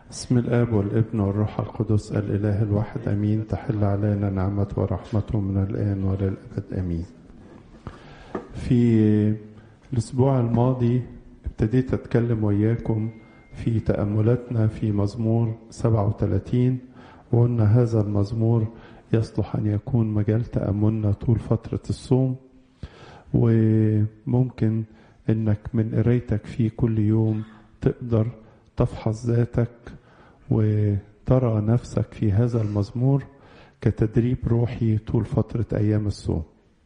بسم الآب والابن والروح القدس الإله الواحد أمين تحل علينا نعمة ورحمته من الآن وللأبد أمين في الأسبوع الماضي ابتديت أتكلم وياكم في تأملاتنا في مزمور 37 وقلنا هذا المزمور يصلح أن يكون مجال تأملنا طول فترة الصوم وممكن انك من قرايتك فيه كل يوم تقدر تفحص ذاتك وترى نفسك في هذا المزمور كتدريب روحي طول فترة أيام الصوم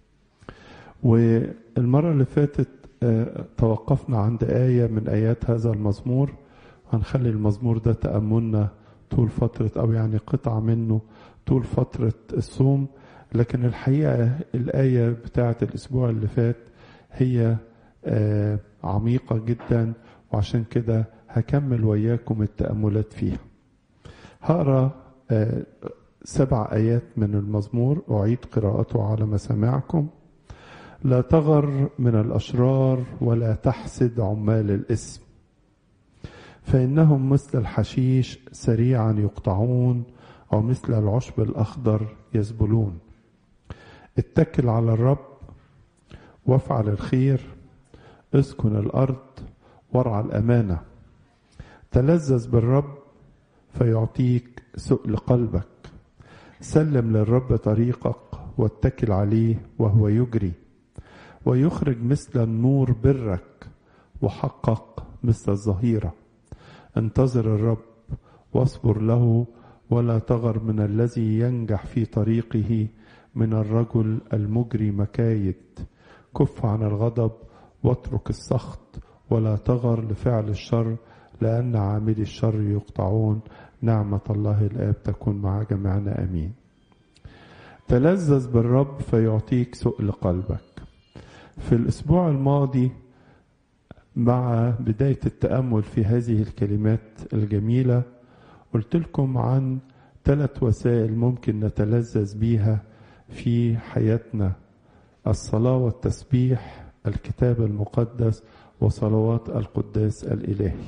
والمرة اللي فاتت توقفنا عند آية من آيات هذا المزمور هنخلي المزمور ده تأملنا طول فترة أو يعني قطعة منه طول فترة الصوم لكن الحقيقة الآية بتاعة الأسبوع اللي فات هي آه عميقة جدا وعشان كده هكمل وياكم التأملات فيها هقرا آه سبع آيات من المزمور أعيد قراءته على مسامعكم لا تغر من الأشرار ولا تحسد عمال الإثم فإنهم مثل الحشيش سريعا يقطعون أو مثل العشب الأخضر يذبلون اتكل على الرب وافعل الخير اسكن الارض وارعى الامانه تلذذ بالرب فيعطيك سؤل قلبك سلم للرب طريقك واتكل عليه وهو يجري ويخرج مثل النور برك وحقق مثل الظهيره انتظر الرب واصبر له ولا تغر من الذي ينجح في طريقه من الرجل المجري مكايد كف عن الغضب واترك السخط ولا تغر لفعل الشر لأن عاملي الشر يقطعون نعمة الله الآب تكون مع جميعنا أمين تلذذ بالرب فيعطيك سؤل قلبك في الأسبوع الماضي مع بداية التأمل في هذه الكلمات الجميلة قلت لكم عن ثلاث وسائل ممكن نتلذذ بيها في حياتنا الصلاة والتسبيح الكتاب المقدس وصلوات القداس الإلهي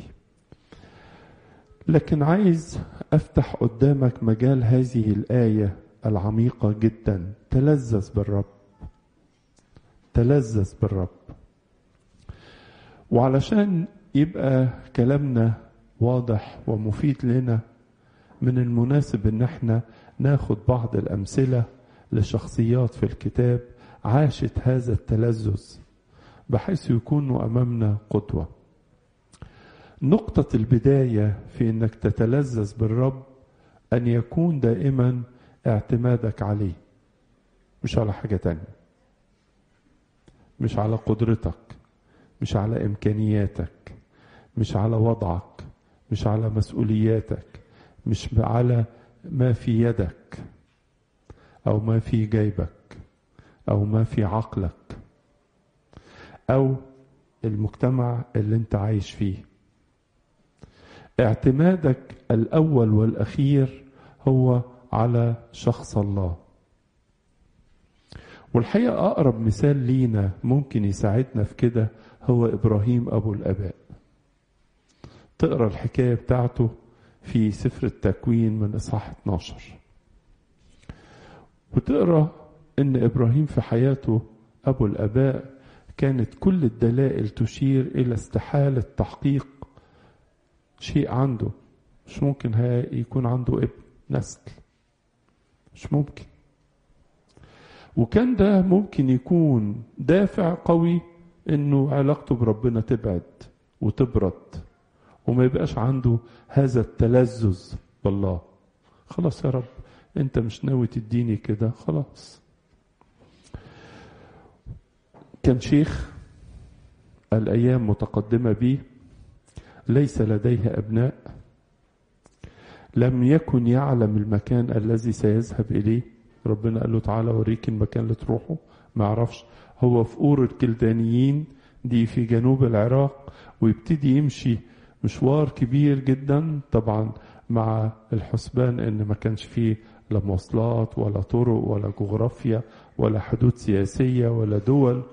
لكن عايز أفتح قدامك مجال هذه الآية العميقة جدا تلذذ بالرب تلذذ بالرب وعلشان يبقى كلامنا واضح ومفيد لنا من المناسب ان احنا ناخد بعض الامثله لشخصيات في الكتاب عاشت هذا التلذذ بحيث يكونوا امامنا قدوه نقطه البدايه في انك تتلذذ بالرب ان يكون دائما اعتمادك عليه مش على حاجه تانية مش على قدرتك مش على امكانياتك مش على وضعك مش على مسؤولياتك مش على ما في يدك او ما في جيبك او ما في عقلك او المجتمع اللي انت عايش فيه اعتمادك الاول والاخير هو على شخص الله والحقيقه اقرب مثال لينا ممكن يساعدنا في كده هو ابراهيم ابو الاباء تقرا الحكايه بتاعته في سفر التكوين من اصحاح 12 وتقرا ان ابراهيم في حياته ابو الاباء كانت كل الدلائل تشير الى استحاله تحقيق شيء عنده مش ممكن يكون عنده ابن نسل مش ممكن وكان ده ممكن يكون دافع قوي انه علاقته بربنا تبعد وتبرد وما يبقاش عنده هذا التلذذ بالله خلاص يا رب انت مش ناوي تديني كده خلاص كان شيخ الايام متقدمه به ليس لديه ابناء لم يكن يعلم المكان الذي سيذهب اليه ربنا قال له تعالى اوريك المكان اللي تروحه ما عرفش هو في اور الكلدانيين دي في جنوب العراق ويبتدي يمشي مشوار كبير جدا طبعا مع الحسبان ان ما كانش فيه لا مواصلات ولا طرق ولا جغرافيا ولا حدود سياسية ولا دول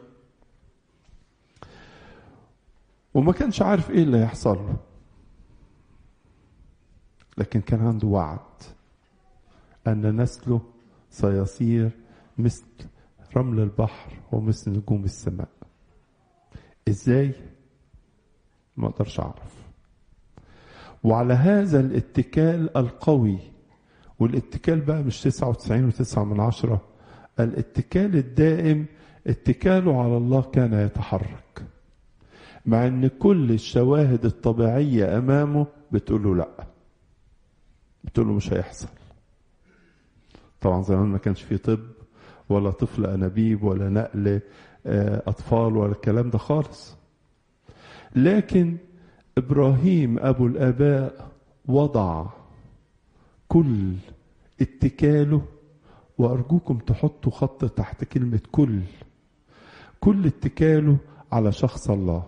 وما كانش عارف ايه اللي هيحصل له لكن كان عنده وعد أن نسله سيصير مثل رمل البحر ومثل نجوم السماء ازاي ما اقدرش اعرف وعلى هذا الاتكال القوي والاتكال بقى مش 99 وتسعة من عشرة الاتكال الدائم اتكاله على الله كان يتحرك مع ان كل الشواهد الطبيعية امامه بتقول له لا بتقول له مش هيحصل طبعا زمان ما كانش فيه طب ولا طفل انابيب ولا نقل اطفال ولا الكلام ده خالص لكن ابراهيم ابو الاباء وضع كل اتكاله وارجوكم تحطوا خط تحت كلمه كل كل اتكاله على شخص الله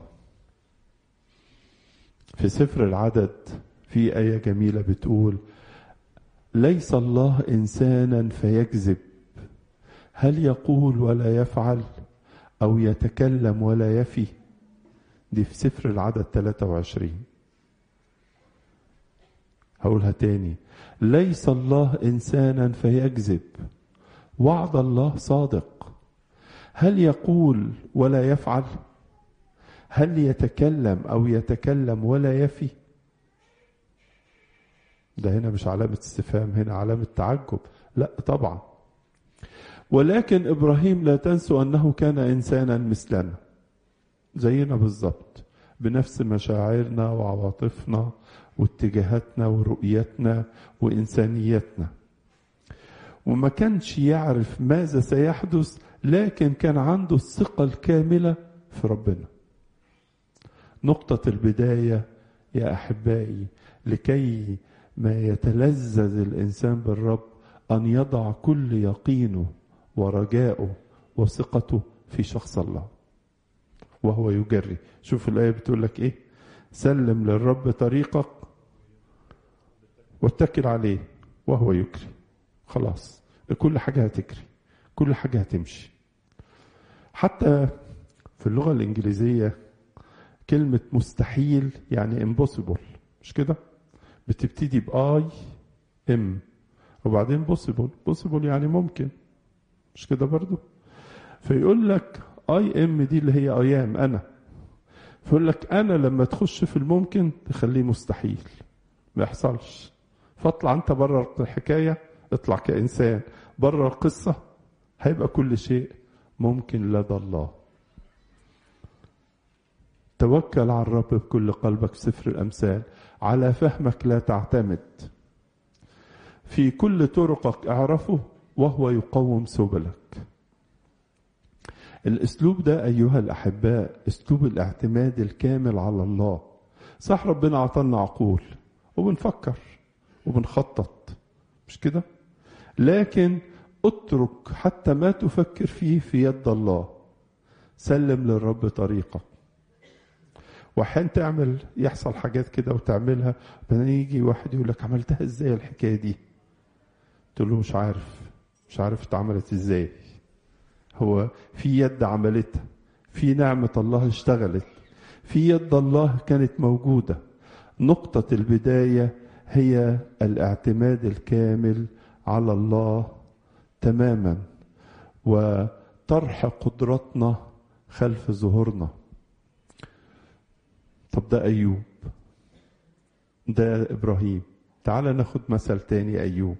في سفر العدد في ايه جميله بتقول ليس الله انسانا فيكذب هل يقول ولا يفعل او يتكلم ولا يفي دي في سفر العدد 23 هقولها تاني ليس الله انسانا فيكذب وعد الله صادق هل يقول ولا يفعل هل يتكلم او يتكلم ولا يفي ده هنا مش علامة استفهام هنا علامة تعجب لا طبعا ولكن ابراهيم لا تنسوا انه كان انسانا مثلنا زينا بالظبط بنفس مشاعرنا وعواطفنا واتجاهاتنا ورؤيتنا وانسانيتنا وما كانش يعرف ماذا سيحدث لكن كان عنده الثقة الكاملة في ربنا نقطة البداية يا أحبائي لكي ما يتلذذ الإنسان بالرب أن يضع كل يقينه ورجائه وثقته في شخص الله وهو يجري شوف الآية بتقول لك إيه سلم للرب طريقك واتكل عليه وهو يجري خلاص كل حاجة هتجري كل حاجة هتمشي حتى في اللغة الإنجليزية كلمة مستحيل يعني impossible مش كده بتبتدي بآي ام وبعدين possible possible يعني ممكن مش كده برضو فيقول لك اي ام دي اللي هي ايام انا فيقول لك انا لما تخش في الممكن تخليه مستحيل ما يحصلش فاطلع انت بره الحكايه اطلع كانسان بره القصه هيبقى كل شيء ممكن لدى الله توكل على الرب بكل قلبك سفر الامثال على فهمك لا تعتمد في كل طرقك اعرفه وهو يقوم سبلك الاسلوب ده ايها الاحباء اسلوب الاعتماد الكامل على الله صح ربنا عطانا عقول وبنفكر وبنخطط مش كده لكن اترك حتى ما تفكر فيه في يد الله سلم للرب طريقك واحيانا تعمل يحصل حاجات كده وتعملها بعدين يجي واحد يقول لك عملتها ازاي الحكايه دي تقول له مش عارف مش عارف اتعملت ازاي هو في يد عملتها في نعمة الله اشتغلت في يد الله كانت موجودة نقطة البداية هي الاعتماد الكامل على الله تماما وطرح قدرتنا خلف ظهورنا طب ده أيوب ده إبراهيم تعال ناخد مثل تاني أيوب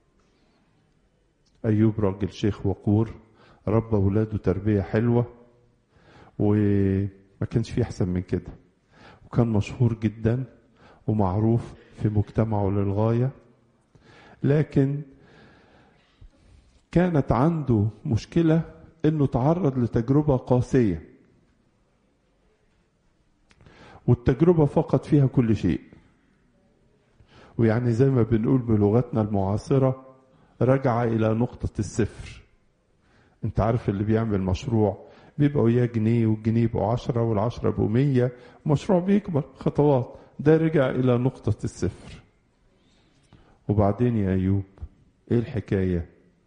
أيوب راجل شيخ وقور ربى ولاده تربية حلوة وما كانش فيه أحسن من كده وكان مشهور جدا ومعروف في مجتمعه للغاية لكن كانت عنده مشكلة انه تعرض لتجربة قاسية والتجربة فقد فيها كل شيء ويعني زي ما بنقول بلغتنا المعاصرة رجع إلى نقطة الصفر انت عارف اللي بيعمل مشروع بيبقى وياه جنيه والجنيه يبقوا عشرة والعشرة يبقوا مية مشروع بيكبر خطوات ده رجع إلى نقطة الصفر وبعدين يا أيوب إيه الحكاية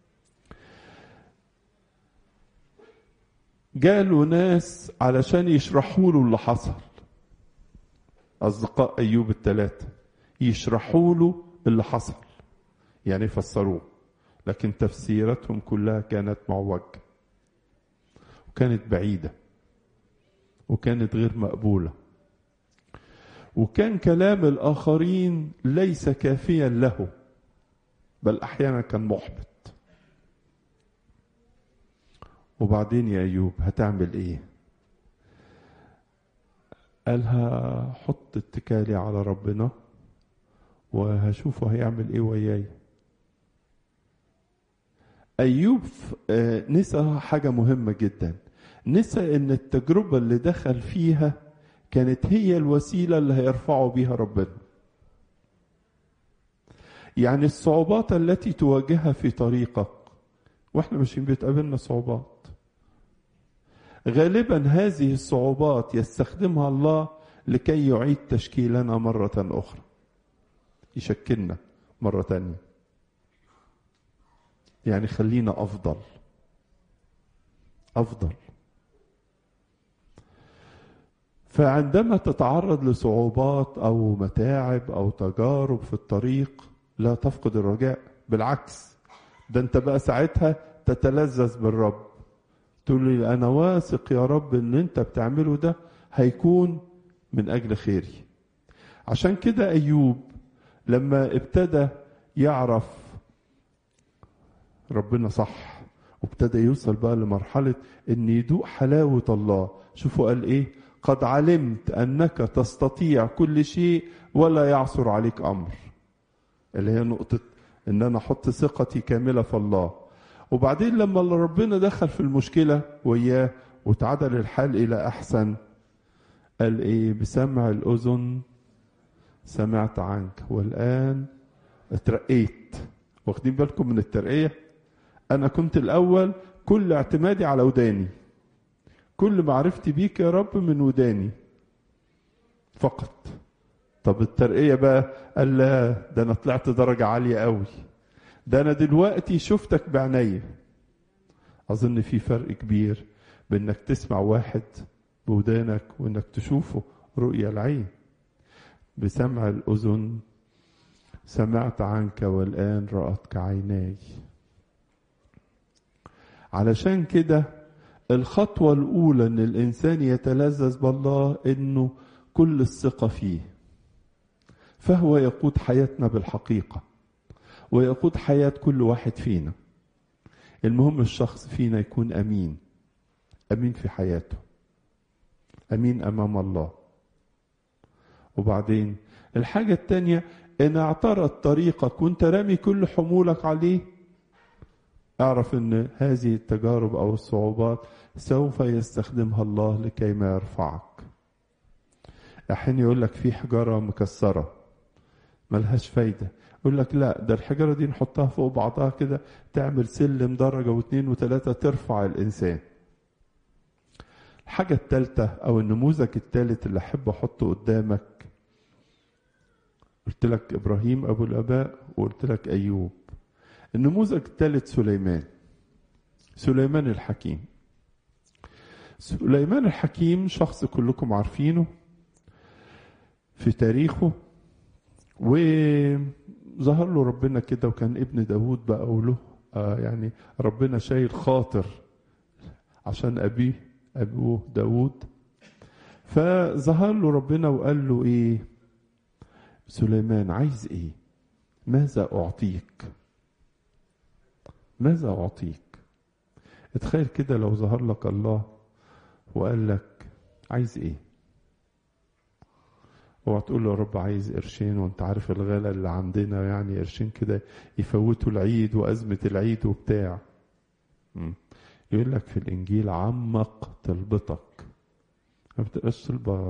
جاله ناس علشان يشرحوا له اللي حصل أصدقاء أيوب الثلاثة يشرحوا له اللي حصل يعني فسروه لكن تفسيراتهم كلها كانت معوجة وكانت بعيدة وكانت غير مقبولة وكان كلام الآخرين ليس كافيا له بل أحيانا كان محبط وبعدين يا أيوب هتعمل إيه قال هحط اتكالي على ربنا وهشوفه هيعمل ايه وياي ايوب نسى حاجه مهمه جدا نسى ان التجربه اللي دخل فيها كانت هي الوسيله اللي هيرفعه بيها ربنا يعني الصعوبات التي تواجهها في طريقك واحنا ماشيين بتقابلنا صعوبات غالبا هذه الصعوبات يستخدمها الله لكي يعيد تشكيلنا مرة أخرى يشكلنا مرة تانية يعني خلينا أفضل أفضل فعندما تتعرض لصعوبات أو متاعب أو تجارب في الطريق لا تفقد الرجاء بالعكس ده أنت بقى ساعتها تتلذذ بالرب تقول لي انا واثق يا رب ان انت بتعمله ده هيكون من اجل خيري عشان كده ايوب لما ابتدى يعرف ربنا صح وابتدى يوصل بقى لمرحلة ان يدوق حلاوة الله شوفوا قال ايه قد علمت انك تستطيع كل شيء ولا يعثر عليك امر اللي هي نقطة ان انا احط ثقتي كاملة في الله وبعدين لما ربنا دخل في المشكلة وياه وتعدل الحال إلى أحسن قال إيه بسمع الأذن سمعت عنك والآن اترقيت واخدين بالكم من الترقية أنا كنت الأول كل اعتمادي على وداني كل معرفتي بيك يا رب من وداني فقط طب الترقية بقى قال لا ده أنا طلعت درجة عالية قوي ده انا دلوقتي شفتك بعينيا اظن في فرق كبير بانك تسمع واحد بودانك وانك تشوفه رؤيا العين بسمع الاذن سمعت عنك والان راتك عيناي علشان كده الخطوه الاولى ان الانسان يتلذذ بالله انه كل الثقه فيه فهو يقود حياتنا بالحقيقه ويقود حياة كل واحد فينا المهم الشخص فينا يكون أمين أمين في حياته أمين أمام الله وبعدين الحاجة التانية إن اعترض طريقك وانت رامي كل حمولك عليه اعرف ان هذه التجارب او الصعوبات سوف يستخدمها الله لكي ما يرفعك احيانا يقول لك في حجاره مكسره ملهاش فايده يقول لك لا ده الحجرة دي نحطها فوق بعضها كده تعمل سلم درجة واثنين وثلاثة ترفع الإنسان الحاجة الثالثة أو النموذج الثالث اللي أحب أحطه قدامك قلت لك إبراهيم أبو الآباء وقلت لك أيوب النموذج الثالث سليمان سليمان الحكيم سليمان الحكيم شخص كلكم عارفينه في تاريخه وظهر له ربنا كده وكان ابن داود بقى وله آه يعني ربنا شايل خاطر عشان أبيه أبوه داود فظهر له ربنا وقال له إيه سليمان عايز إيه ماذا أعطيك ماذا أعطيك اتخيل كده لو ظهر لك الله وقال لك عايز ايه اوعى تقول له يا رب عايز قرشين وانت عارف الغلا اللي عندنا يعني قرشين كده يفوتوا العيد وازمه العيد وبتاع مم. يقول لك في الانجيل عمق طلبتك ما بتبقاش طلبه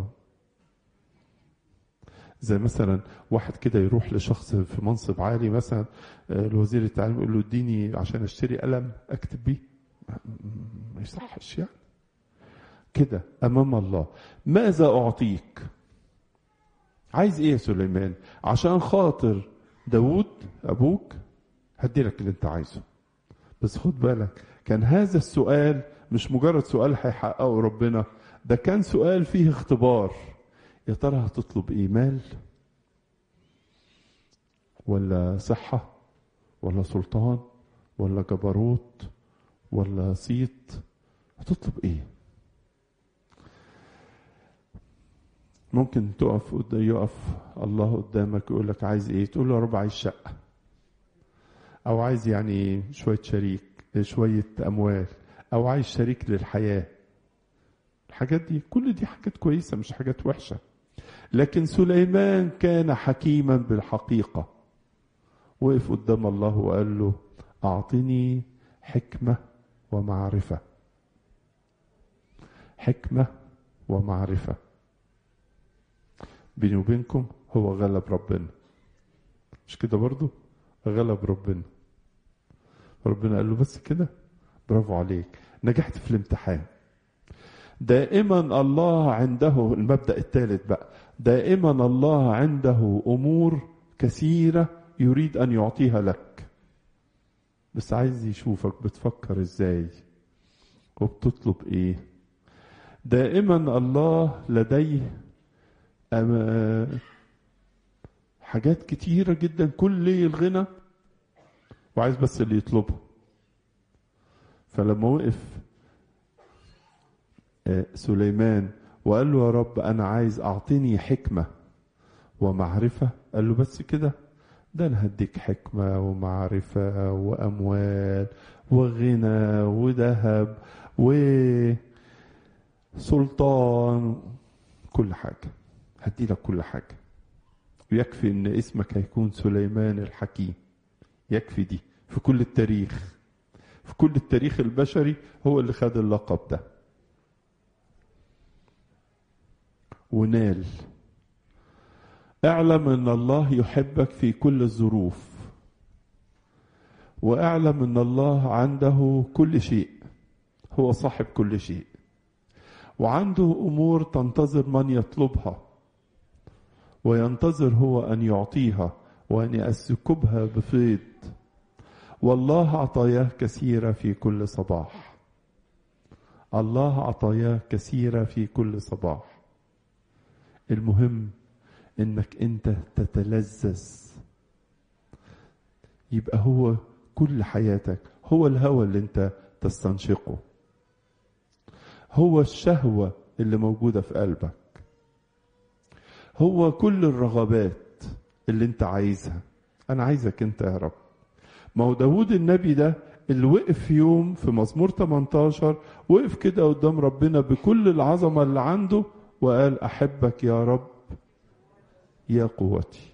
زي مثلا واحد كده يروح لشخص في منصب عالي مثلا الوزير التعليم يقول له اديني عشان اشتري قلم اكتب بيه ما يصحش يعني كده امام الله ماذا اعطيك عايز ايه يا سليمان عشان خاطر داود ابوك هدي لك اللي انت عايزه بس خد بالك كان هذا السؤال مش مجرد سؤال هيحققه ربنا ده كان سؤال فيه اختبار يا ترى هتطلب ايه مال ولا صحة ولا سلطان ولا جبروت ولا صيت هتطلب ايه ممكن تقف قد- يقف الله قدامك يقول لك عايز ايه تقول له يا رب عايز شقة او عايز يعني شوية شريك شوية اموال او عايز شريك للحياة الحاجات دي كل دي حاجات كويسة مش حاجات وحشة لكن سليمان كان حكيما بالحقيقة وقف قدام الله وقال له أعطني حكمة ومعرفة حكمة ومعرفة بيني وبينكم هو غلب ربنا مش كده برضو غلب ربنا ربنا قال له بس كده برافو عليك نجحت في الامتحان دائما الله عنده المبدأ الثالث بقى دائما الله عنده أمور كثيرة يريد أن يعطيها لك بس عايز يشوفك بتفكر ازاي وبتطلب ايه دائما الله لديه أما حاجات كتيرة جدا كل الغنى وعايز بس اللي يطلبه فلما وقف آه، سليمان وقال له يا رب أنا عايز أعطيني حكمة ومعرفة قال له بس كده ده أنا هديك حكمة ومعرفة وأموال وغنى وذهب وسلطان كل حاجة هدي لك كل حاجة ويكفي ان اسمك هيكون سليمان الحكيم يكفي دي في كل التاريخ في كل التاريخ البشري هو اللي خد اللقب ده ونال اعلم ان الله يحبك في كل الظروف واعلم ان الله عنده كل شيء هو صاحب كل شيء وعنده امور تنتظر من يطلبها وينتظر هو ان يعطيها وان يسكبها بفيض والله عطاياه كثيره في كل صباح الله عطاياه كثيره في كل صباح المهم انك انت تتلذذ يبقى هو كل حياتك هو الهوى اللي انت تستنشقه هو الشهوة اللي موجودة في قلبك هو كل الرغبات اللي انت عايزها انا عايزك انت يا رب ما هو داود النبي ده اللي وقف في يوم في مزمور 18 وقف كده قدام ربنا بكل العظمة اللي عنده وقال أحبك يا رب يا قوتي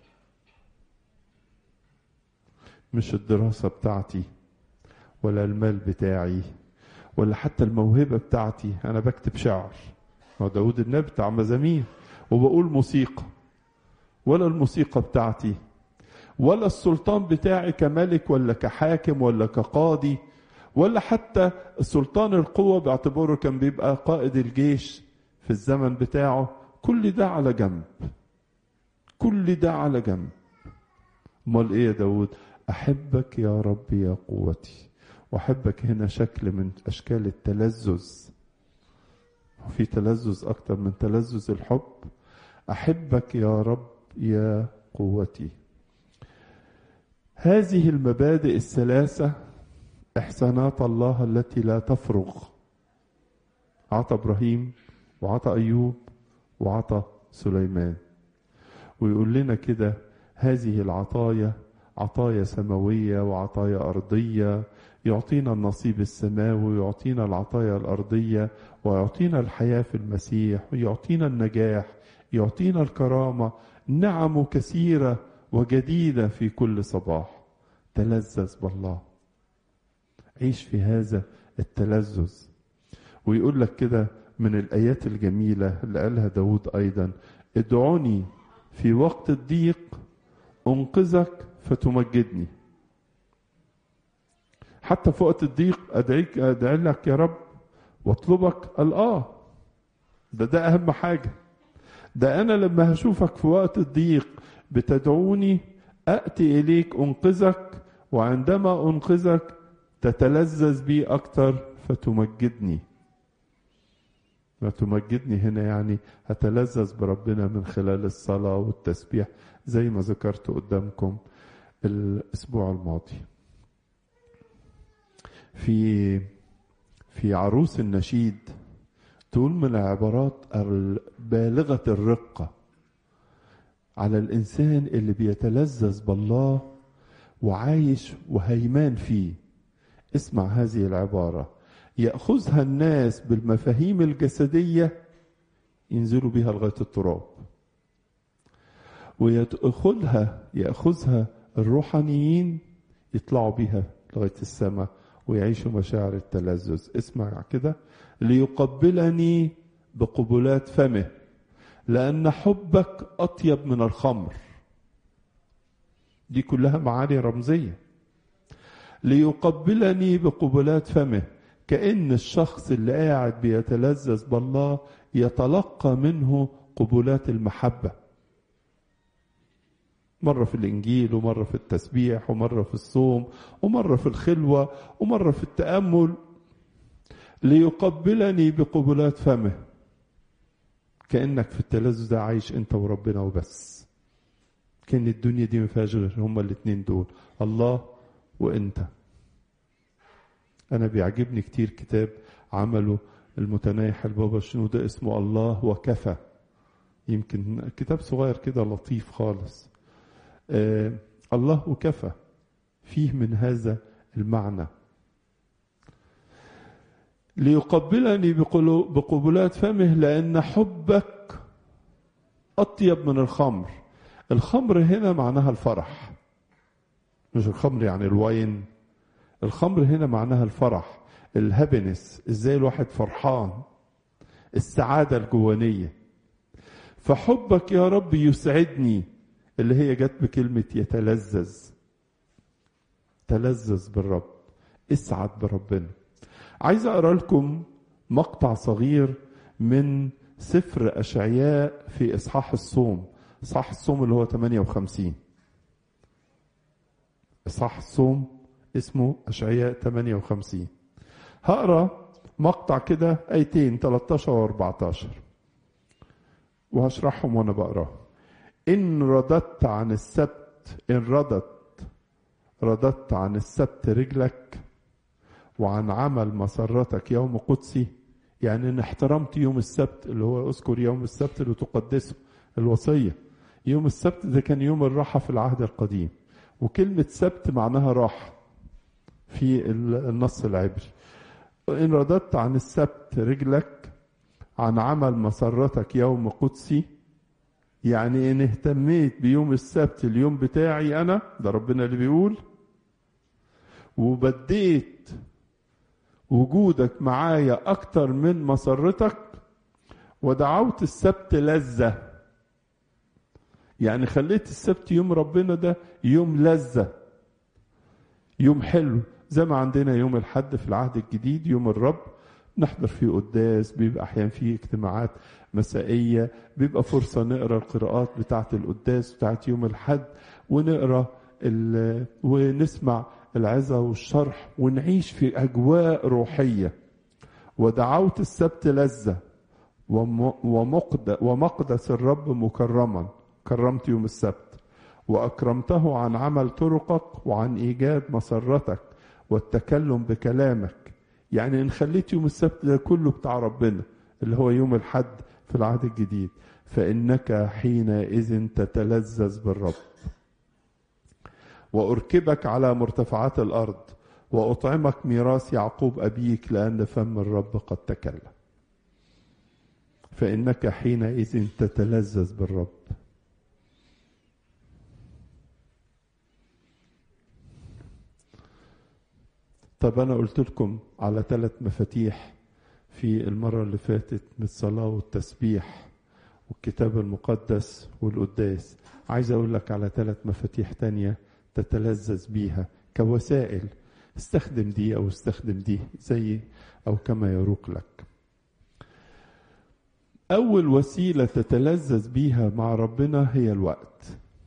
مش الدراسة بتاعتي ولا المال بتاعي ولا حتى الموهبة بتاعتي أنا بكتب شعر هو داود النبي بتاع مزامير وبقول موسيقى ولا الموسيقى بتاعتي ولا السلطان بتاعي كملك ولا كحاكم ولا كقاضي ولا حتى السلطان القوة باعتباره كان بيبقى قائد الجيش في الزمن بتاعه كل ده على جنب كل ده على جنب امال ايه يا داود احبك يا رب يا قوتي واحبك هنا شكل من اشكال التلذذ وفي تلذذ اكتر من تلذذ الحب احبك يا رب يا قوتي هذه المبادئ الثلاثه احسانات الله التي لا تفرغ عطى ابراهيم وعطى ايوب وعطى سليمان ويقول لنا كده هذه العطايا عطايا سماويه وعطايا ارضيه يعطينا النصيب السماوي ويعطينا العطايا الارضيه ويعطينا الحياه في المسيح ويعطينا النجاح يعطينا الكرامه نعم كثيره وجديده في كل صباح تلذذ بالله عيش في هذا التلذذ ويقول لك كده من الآيات الجميلة اللي قالها داود أيضا ادعوني في وقت الضيق أنقذك فتمجدني حتى في وقت الضيق أدعيك أدعي لك يا رب واطلبك قال آه ده ده أهم حاجة ده أنا لما هشوفك في وقت الضيق بتدعوني أأتي إليك أنقذك وعندما أنقذك تتلذذ بي أكتر فتمجدني وتمجدني هنا يعني هتلذذ بربنا من خلال الصلاة والتسبيح زي ما ذكرت قدامكم الأسبوع الماضي في في عروس النشيد تقول من العبارات البالغة الرقة على الإنسان اللي بيتلذذ بالله وعايش وهيمان فيه اسمع هذه العبارة يأخذها الناس بالمفاهيم الجسدية ينزلوا بها لغاية التراب ويأخذها يأخذها الروحانيين يطلعوا بها لغاية السماء ويعيشوا مشاعر التلذذ اسمع كده ليقبلني بقبلات فمه لأن حبك أطيب من الخمر دي كلها معاني رمزية ليقبلني بقبلات فمه كأن الشخص اللي قاعد بيتلذذ بالله يتلقى منه قبلات المحبة مرة في الإنجيل ومرة في التسبيح ومرة في الصوم ومرة في الخلوة ومرة في التأمل ليقبلني بقبلات فمه كأنك في التلذذ ده عايش أنت وربنا وبس كأن الدنيا دي ما فيهاش غير هما الاتنين دول الله وأنت أنا بيعجبني كتير كتاب عمله المتنايح البابا شنودة اسمه الله وكفى يمكن كتاب صغير كده لطيف خالص آه الله وكفى فيه من هذا المعنى ليقبلني بقبلات فمه لأن حبك أطيب من الخمر الخمر هنا معناها الفرح مش الخمر يعني الواين الخمر هنا معناها الفرح الهابينس ازاي الواحد فرحان السعادة الجوانية فحبك يا رب يسعدني اللي هي جت بكلمة يتلذذ تلذذ بالرب اسعد بربنا عايز اقرا لكم مقطع صغير من سفر اشعياء في اصحاح الصوم اصحاح الصوم اللي هو 58 اصحاح الصوم اسمه اشعياء 58 هقرا مقطع كده ايتين 13 و 14 وهشرحهم وانا بقراهم ان رددت عن السبت ان رددت رددت عن السبت رجلك وعن عمل مسرتك يوم قدسي يعني ان احترمت يوم السبت اللي هو اذكر يوم السبت اللي تقدسه الوصيه يوم السبت ده كان يوم الراحه في العهد القديم وكلمه سبت معناها راحه في النص العبري ان رددت عن السبت رجلك عن عمل مسرتك يوم قدسي يعني ان اهتميت بيوم السبت اليوم بتاعي انا ده ربنا اللي بيقول وبديت وجودك معايا اكتر من مسرتك ودعوت السبت لذة يعني خليت السبت يوم ربنا ده يوم لذة يوم حلو زي ما عندنا يوم الحد في العهد الجديد يوم الرب نحضر فيه قداس بيبقى احيانا فيه اجتماعات مسائيه بيبقى فرصه نقرا القراءات بتاعه القداس بتاعه يوم الحد ونقرا ونسمع العظه والشرح ونعيش في اجواء روحيه ودعوت السبت لذه ومقدس الرب مكرما كرمت يوم السبت واكرمته عن عمل طرقك وعن ايجاد مسرتك والتكلم بكلامك يعني ان خليت يوم السبت ده كله بتاع ربنا اللي هو يوم الحد في العهد الجديد فانك حينئذ تتلذذ بالرب واركبك على مرتفعات الارض واطعمك ميراث يعقوب ابيك لان فم الرب قد تكلم فانك حينئذ تتلذذ بالرب طب أنا قلت لكم على ثلاث مفاتيح في المرة اللي فاتت من الصلاة والتسبيح والكتاب المقدس والقداس عايز أقول لك على ثلاث مفاتيح تانية تتلذذ بيها كوسائل استخدم دي أو استخدم دي زي أو كما يروق لك أول وسيلة تتلذذ بيها مع ربنا هي الوقت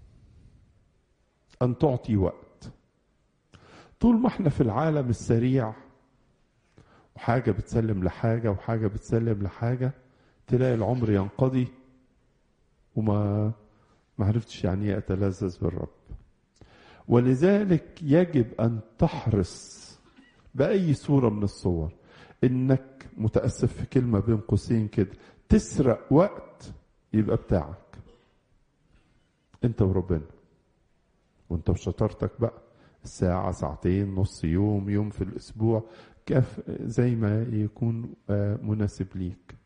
أن تعطي وقت طول ما احنا في العالم السريع وحاجة بتسلم لحاجة وحاجة بتسلم لحاجة تلاقي العمر ينقضي وما ما عرفتش يعني ايه اتلذذ بالرب ولذلك يجب أن تحرص بأي صورة من الصور إنك متأسف في كلمة بين قوسين كده تسرق وقت يبقى بتاعك أنت وربنا وأنت بشطارتك بقى ساعة ساعتين نص يوم يوم في الأسبوع كيف زي ما يكون مناسب ليك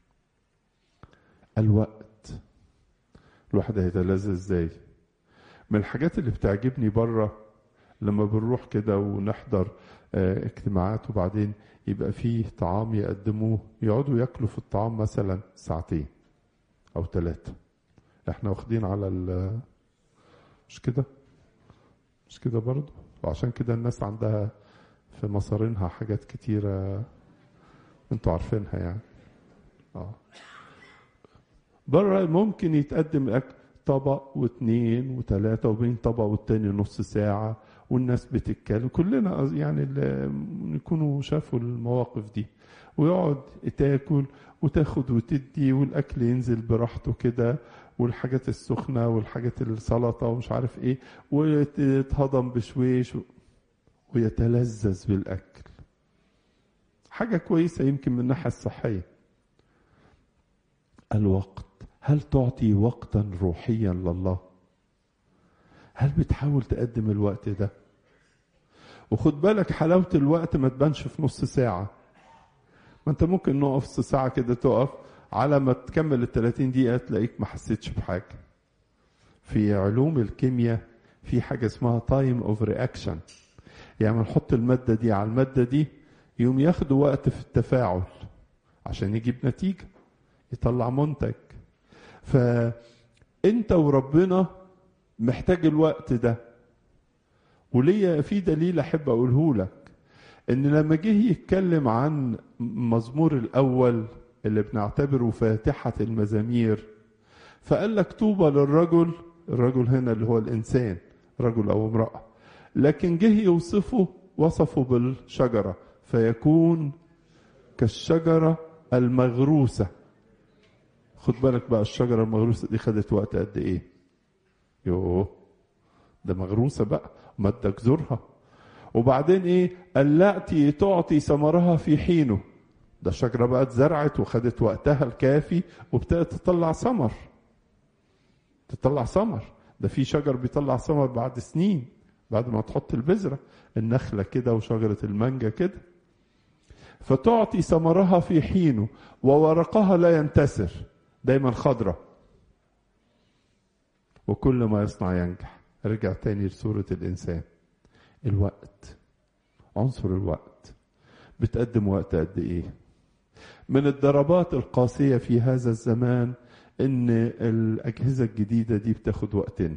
الوقت الواحد هيتلذذ ازاي من الحاجات اللي بتعجبني بره لما بنروح كده ونحضر اجتماعات وبعدين يبقى فيه طعام يقدموه يقعدوا ياكلوا في الطعام مثلا ساعتين او ثلاثة احنا واخدين على ال مش كده مش كده برضه وعشان كده الناس عندها في مصارينها حاجات كتيرة انتوا عارفينها يعني اه بره ممكن يتقدم الاكل طبق واثنين وثلاثة وبين طبق والتاني نص ساعة والناس بتتكلم كلنا يعني اللي يكونوا شافوا المواقف دي ويقعد تاكل وتاخد وتدي والاكل ينزل براحته كده والحاجات السخنة والحاجات السلطة ومش عارف ايه ويتهضم بشويش ويتلذذ بالاكل حاجة كويسة يمكن من الناحية الصحية الوقت هل تعطي وقتا روحيا لله هل بتحاول تقدم الوقت ده وخد بالك حلاوة الوقت ما تبانش في نص ساعة ما انت ممكن نقف نص ساعة كده تقف على ما تكمل ال 30 دقيقة تلاقيك ما حسيتش بحاجة في علوم الكيمياء في حاجة اسمها تايم اوف رياكشن يعني نحط المادة دي على المادة دي يوم ياخدوا وقت في التفاعل عشان يجيب نتيجة يطلع منتج فانت وربنا محتاج الوقت ده وليا في دليل احب اقوله لك ان لما جه يتكلم عن مزمور الاول اللي بنعتبره فاتحة المزامير فقال لك طوبى للرجل الرجل هنا اللي هو الانسان رجل او امرأة لكن جه يوصفه وصفه بالشجرة فيكون كالشجرة المغروسة خد بالك بقى الشجرة المغروسة دي خدت وقت قد ايه يوه ده مغروسة بقى مادة جذورها وبعدين ايه اللاتي تعطي ثمرها في حينه ده الشجرة بقى اتزرعت وخدت وقتها الكافي وابتدت تطلع ثمر تطلع ثمر ده في شجر بيطلع ثمر بعد سنين بعد ما تحط البذرة النخلة كده وشجرة المانجا كده فتعطي ثمرها في حينه وورقها لا ينتسر دايما خضرة وكل ما يصنع ينجح رجع تاني لصورة الإنسان الوقت عنصر الوقت بتقدم وقت قد إيه من الضربات القاسية في هذا الزمان إن الأجهزة الجديدة دي بتاخد وقتنا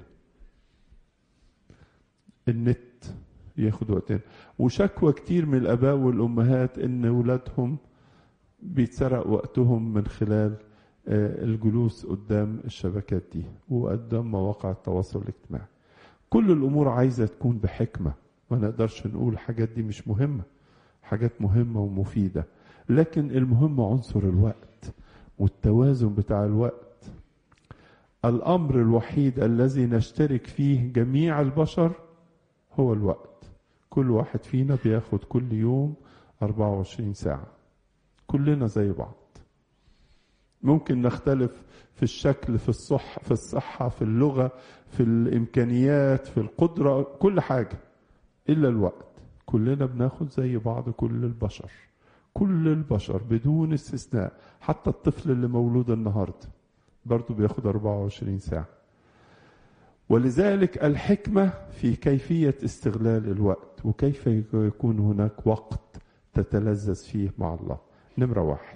النت ياخد وقتنا وشكوى كتير من الآباء والأمهات إن ولادهم بيتسرق وقتهم من خلال الجلوس قدام الشبكات دي وقدام مواقع التواصل الاجتماعي كل الأمور عايزة تكون بحكمة ما نقدرش نقول الحاجات دي مش مهمة حاجات مهمة ومفيدة لكن المهم عنصر الوقت والتوازن بتاع الوقت الأمر الوحيد الذي نشترك فيه جميع البشر هو الوقت كل واحد فينا بياخد كل يوم 24 ساعة كلنا زي بعض ممكن نختلف في الشكل في الصح في الصحة في اللغة في الإمكانيات في القدرة كل حاجة إلا الوقت كلنا بناخد زي بعض كل البشر كل البشر بدون استثناء حتى الطفل اللي مولود النهاردة برضه بياخد 24 ساعة ولذلك الحكمة في كيفية استغلال الوقت وكيف يكون هناك وقت تتلذذ فيه مع الله نمرة واحد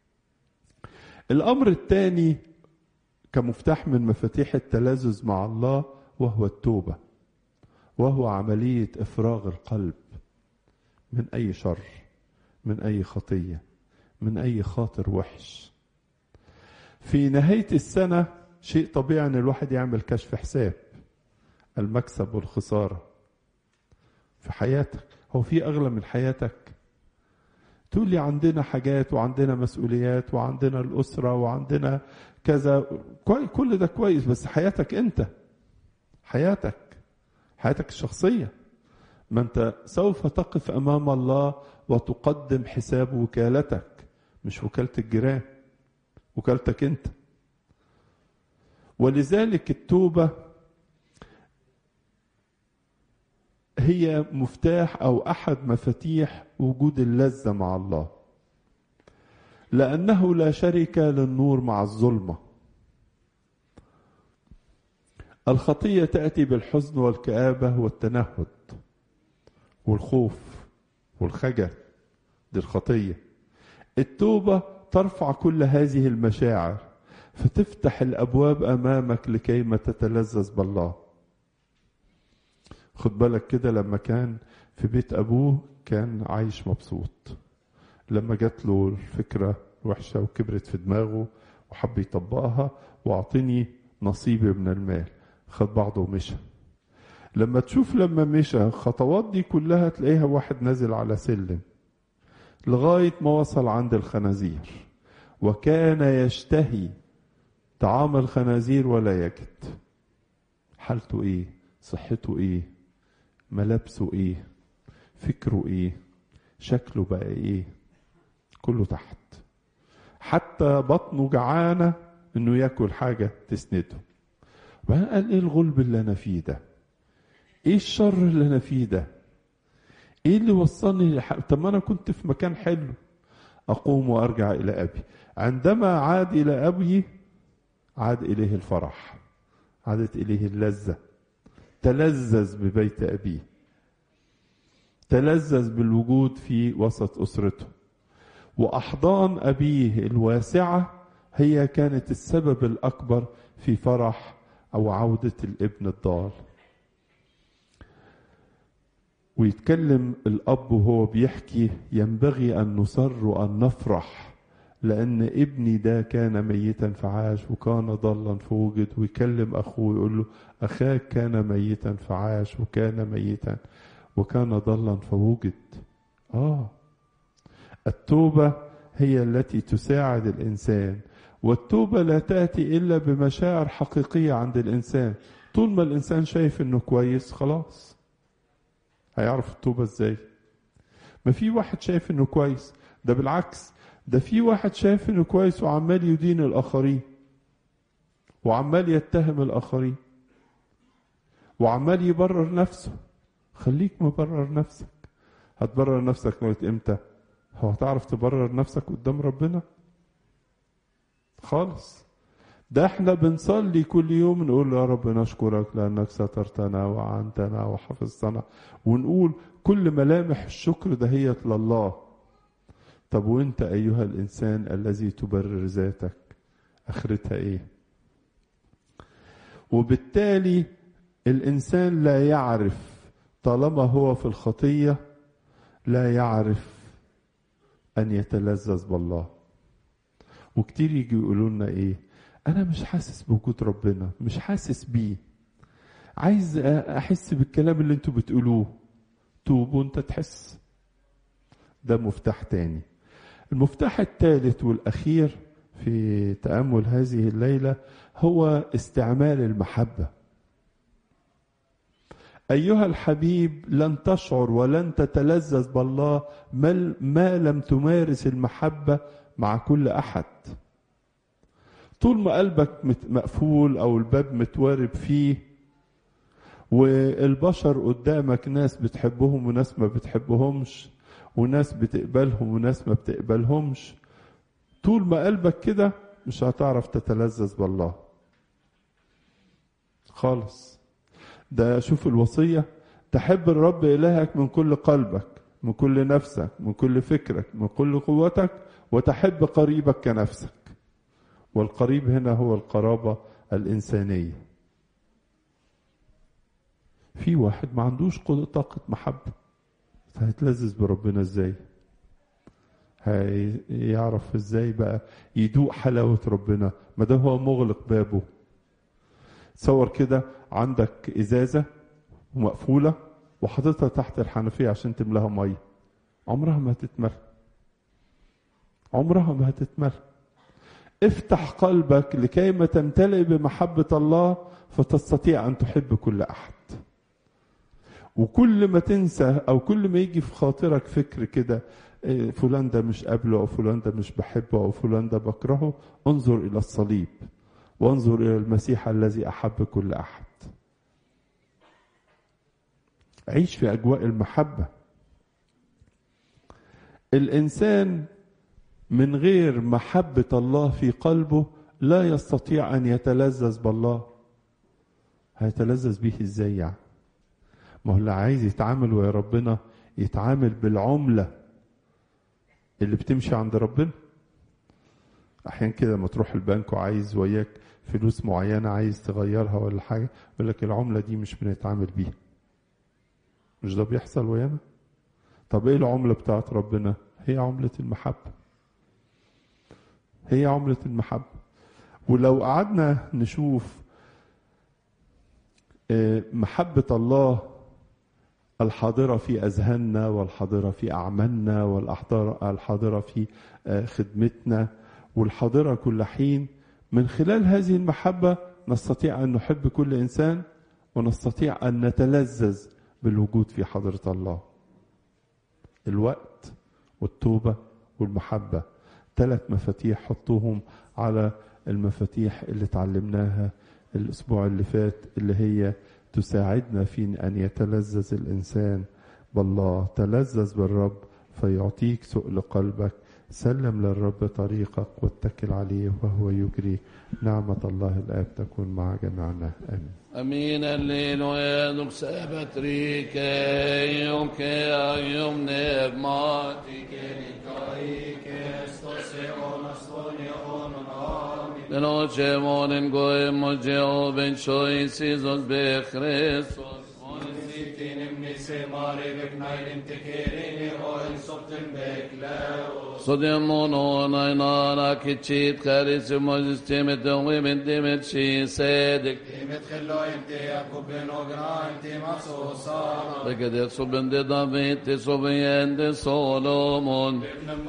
الأمر الثاني كمفتاح من مفاتيح التلذذ مع الله وهو التوبة وهو عملية إفراغ القلب من أي شر من أي خطية من أي خاطر وحش في نهاية السنة شيء طبيعي أن الواحد يعمل كشف حساب المكسب والخسارة في حياتك هو في أغلى من حياتك تقول لي عندنا حاجات وعندنا مسؤوليات وعندنا الأسرة وعندنا كذا كل ده كويس بس حياتك أنت حياتك حياتك الشخصية ما أنت سوف تقف أمام الله وتقدم حساب وكالتك مش وكالة الجيران وكالتك أنت ولذلك التوبة هي مفتاح أو أحد مفاتيح وجود اللذة مع الله لأنه لا شريك للنور مع الظلمة الخطية تأتي بالحزن والكآبة والتنهد والخوف والخجل دي الخطية التوبة ترفع كل هذه المشاعر فتفتح الأبواب أمامك لكي ما تتلذذ بالله خد بالك كده لما كان في بيت أبوه كان عايش مبسوط لما جات له الفكرة وحشة وكبرت في دماغه وحب يطبقها واعطني نصيبي من المال خد بعضه ومشى لما تشوف لما مشى الخطوات دي كلها تلاقيها واحد نازل على سلم لغاية ما وصل عند الخنازير وكان يشتهي طعام الخنازير ولا يجد حالته ايه صحته ايه ملابسه ايه فكره ايه شكله بقى ايه كله تحت حتى بطنه جعانه انه ياكل حاجه تسنده وبعدين قال ايه الغلب اللي انا فيه ده ايه الشر اللي انا فيه ده ايه اللي وصلني لح... طب ما انا كنت في مكان حلو اقوم وارجع الى ابي عندما عاد الى ابي عاد اليه الفرح عادت اليه اللذه تلذذ ببيت ابيه تلذذ بالوجود في وسط اسرته واحضان ابيه الواسعه هي كانت السبب الاكبر في فرح او عوده الابن الضال ويتكلم الاب وهو بيحكي ينبغي ان نصر وان نفرح لان ابني ده كان ميتا فعاش وكان ضلا فوجد ويكلم اخوه يقول له اخاك كان ميتا فعاش وكان ميتا وكان ضلا فوجد اه التوبه هي التي تساعد الانسان والتوبه لا تاتي الا بمشاعر حقيقيه عند الانسان طول ما الانسان شايف انه كويس خلاص هيعرف التوبه ازاي ما في واحد شايف انه كويس ده بالعكس ده في واحد شايف انه كويس وعمال يدين الاخرين وعمال يتهم الاخرين وعمال يبرر نفسه خليك مبرر نفسك هتبرر نفسك لغايه امتى هو هتعرف تبرر نفسك قدام ربنا خالص ده احنا بنصلي كل يوم نقول يا رب نشكرك لانك سترتنا وعنتنا وحفظتنا ونقول كل ملامح الشكر دهيت لله طب وانت ايها الانسان الذي تبرر ذاتك اخرتها ايه وبالتالي الانسان لا يعرف طالما هو في الخطيه لا يعرف ان يتلذذ بالله وكتير يجي يقولوا لنا ايه انا مش حاسس بوجود ربنا مش حاسس بيه عايز احس بالكلام اللي انتوا بتقولوه توب وانت تحس ده مفتاح تاني المفتاح الثالث والاخير في تامل هذه الليله هو استعمال المحبه ايها الحبيب لن تشعر ولن تتلذذ بالله ما لم تمارس المحبه مع كل احد طول ما قلبك مقفول او الباب متوارب فيه والبشر قدامك ناس بتحبهم وناس ما بتحبهمش وناس بتقبلهم وناس ما بتقبلهمش طول ما قلبك كده مش هتعرف تتلذذ بالله خالص ده شوف الوصية تحب الرب إلهك من كل قلبك من كل نفسك من كل فكرك من كل قوتك وتحب قريبك كنفسك والقريب هنا هو القرابة الإنسانية في واحد ما عندوش طاقة محبة هيتلذذ بربنا ازاي هيعرف ازاي بقى يدوق حلاوة ربنا ما ده هو مغلق بابه تصور كده عندك ازازة مقفولة وحاططها تحت الحنفية عشان تملاها مية عمرها ما هتتملى عمرها ما هتتملى افتح قلبك لكي ما تمتلئ بمحبة الله فتستطيع أن تحب كل أحد وكل ما تنسى او كل ما يجي في خاطرك فكر كده إيه، فلان ده مش قابله او فلان ده مش بحبه او فلان ده بكرهه انظر الى الصليب وانظر الى المسيح الذي احب كل احد عيش في اجواء المحبه الانسان من غير محبه الله في قلبه لا يستطيع ان يتلذذ بالله هيتلذذ به ازاي يعني ما هو اللي عايز يتعامل ويا ربنا يتعامل بالعمله اللي بتمشي عند ربنا احيانا كده لما تروح البنك وعايز وياك فلوس معينه عايز تغيرها ولا حاجه يقول لك العمله دي مش بنتعامل بيها مش ده بيحصل ويانا طب ايه العمله بتاعت ربنا هي عمله المحبه هي عمله المحبه ولو قعدنا نشوف آه، محبه الله الحاضرة في أذهاننا والحاضرة في أعمالنا والحاضرة الحاضرة في آه، خدمتنا والحاضرة كل حين من خلال هذه المحبة نستطيع أن نحب كل إنسان ونستطيع أن نتلذذ بالوجود في حضرة الله الوقت والتوبة والمحبة ثلاث مفاتيح حطوهم على المفاتيح اللي اتعلمناها الأسبوع اللي فات اللي هي تساعدنا في أن يتلذذ الإنسان بالله تلذذ بالرب فيعطيك سؤل قلبك سلم للرب طريقك واتكل عليه وهو يجري نعمة الله الآب تكون مع جميعنا آمين Amin alleluia, duk säbet rike, och ayum Den noche moren goem o Jehovah choice Jesus be Christus. صديمون ونينانا كتشيت خارس مجستمت ومن دمت شي صادق لقد يصبن دي دافيت صبيان دي سولومون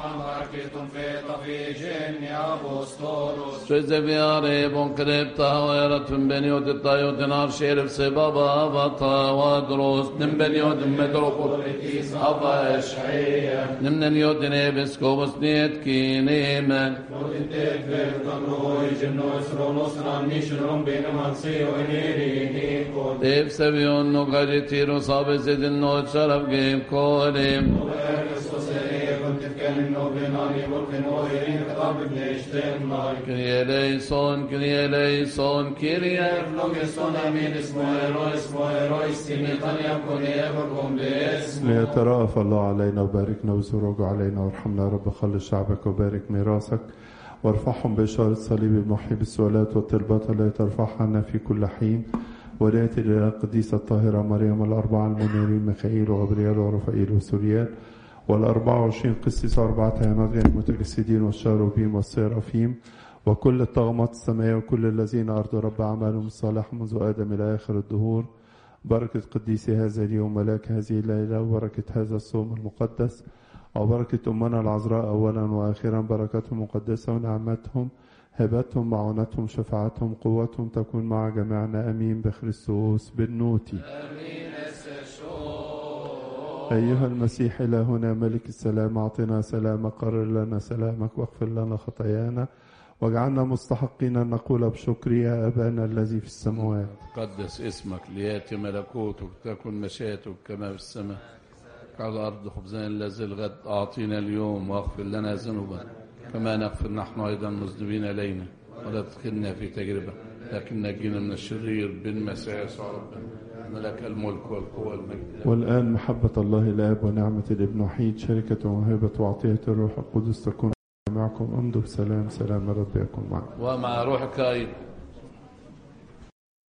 Sözde vi are bon krepta ويرت من بنيوت الطايوت نار شيرف سبابا بطا ودروس نم بنيوت مدروكو أبا إشعية نم نيوت نيبس كوبس نيت كي نيمن Dev seviyon no gari tiro sabe zedin no şarap geyim kolim. Kyrie eleison, Kyrie eleison, Kyrie ليترأف الله علينا وباركنا وزوج علينا وارحمنا يا رب خلص شعبك وبارك ميراثك وارفعهم بإشارة صليب المحيي بالسؤالات والطلبات التي ترفعها عنا في كل حين ولاية الإله القديسة الطاهرة مريم الأربعة المنيرين ميخائيل وغبريال ورفائيل وسوريال والأربعة وعشرين قسيس وأربعة هيانات غير المتجسدين والشاروبيم والسيرافيم وكل الطغمات السماوية وكل الذين أرضوا رب أعمالهم الصالح منذ آدم إلى آخر الدهور بركة قديس هذا اليوم ملاك هذه الليلة وبركة هذا الصوم المقدس وبركة أمنا العذراء أولا وآخرا بركتهم المقدسة ونعمتهم هبتهم معونتهم شفاعتهم قوتهم تكون مع جميعنا أمين بخريستوس بالنوتي أيها المسيح إلهنا ملك السلام أعطنا سلامك قرر لنا سلامك واغفر لنا خطايانا واجعلنا مستحقين أن نقول بشكر يا أبانا الذي في السماوات قدس اسمك لياتي ملكوتك تكن مشيئتك كما في السماء على الأرض خبزنا الذي الغد أعطينا اليوم واغفر لنا ذنوبنا كما نغفر نحن أيضا المذنبين إلينا ولا تدخلنا في تجربة لكن نجينا من الشرير بالمسيح يسوع ربنا ملك الملك والقوة والمجد والآن محبة الله الآب ونعمة الابن وحيد شركة وموهبة وعطية الروح القدس تكون معكم امضوا بسلام سلام الرب يكون معكم ومع روحك أيضا